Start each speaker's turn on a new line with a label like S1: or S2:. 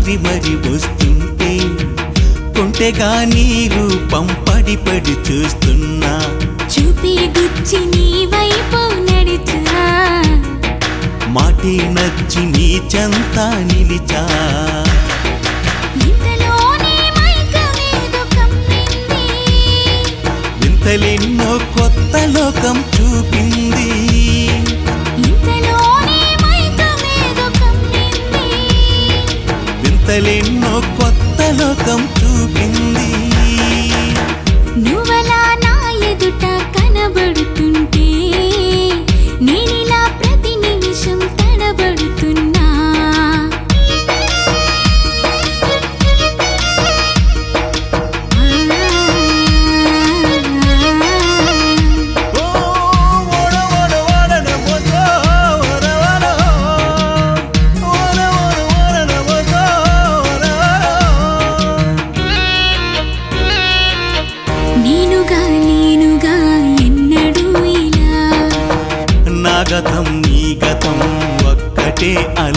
S1: మరి మరి వస్తుంటే కొంటెగా నీ రూపం పడి పడి చూస్తున్నా
S2: చూపి గుచ్చి నీ వైపు నడిచా
S1: మాటి నచ్చి నీ చెంత నిలిచా
S2: ఇంతలోనే మైకమేదో కమ్మింది
S1: వింతలెన్నో కొత్త లోకం చూపింది
S2: ఇంతలోనే మైకమేదో కమ్మింది
S1: వింతలెన్నో కొత్త లోకం చూపింది
S2: నువ్వలా నా ఎదుట కనబడుతుంటే నేనిలా ప్రతి నిమిషం తడబడుతున్నా
S1: ఓ ఓడ ఓడ ఓడన ఓదో ఓడ ఓడ ఓడ ఓడ ఓడన ఓదో ఓడ
S2: నేనుగా నేనుగా ఎన్నడూ ఇలా
S1: నా గతం నీ గతం ఒక్కటే అల